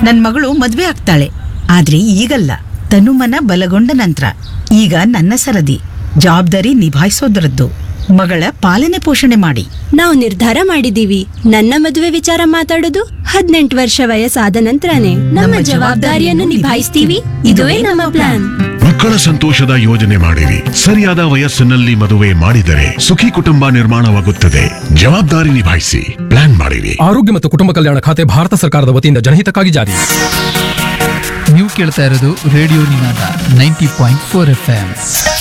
ನನ್ ಮಗಳು ಮದ್ವೆ ಆಗ್ತಾಳೆ ಆದ್ರೆ ಈಗಲ್ಲ ತನುಮನ ಬಲಗೊಂಡ ನಂತರ ಈಗ ನನ್ನ ಸರದಿ ಜವಾಬ್ದಾರಿ ನಿಭಾಯಿಸೋದ್ರದ್ದು ಮಗಳ ಪಾಲನೆ ಪೋಷಣೆ ಮಾಡಿ ನಾವು ನಿರ್ಧಾರ ಮಾಡಿದೀವಿ ನನ್ನ ಮದುವೆ ವಿಚಾರ ಮಾತಾಡೋದು ಹದಿನೆಂಟು ವರ್ಷ ವಯಸ್ಸಾದ ನಂತರನೇ ನಮ್ಮ ಜವಾಬ್ದಾರಿಯನ್ನು ನಿಭಾಯಿಸ್ತೀವಿ ಇದುವೇ ನಮ್ಮ ಪ್ಲಾನ್ ಮಕ್ಕಳ ಸಂತೋಷದ ಯೋಜನೆ ಮಾಡಿರಿ ಸರಿಯಾದ ವಯಸ್ಸಿನಲ್ಲಿ ಮದುವೆ ಮಾಡಿದರೆ ಸುಖಿ ಕುಟುಂಬ ನಿರ್ಮಾಣವಾಗುತ್ತದೆ ಜವಾಬ್ದಾರಿ ನಿಭಾಯಿಸಿ ಪ್ಲಾನ್ ಮಾಡಿರಿ ಆರೋಗ್ಯ ಮತ್ತು ಕುಟುಂಬ ಕಲ್ಯಾಣ ಖಾತೆ ಭಾರತ ಸರ್ಕಾರದ ವತಿಯಿಂದ ಜನಹಿತಕ್ಕಾಗಿ ಜಾರಿ ನೀವು ಕೇಳ್ತಾ ಇರೋದು radio Ninada ninety point four F M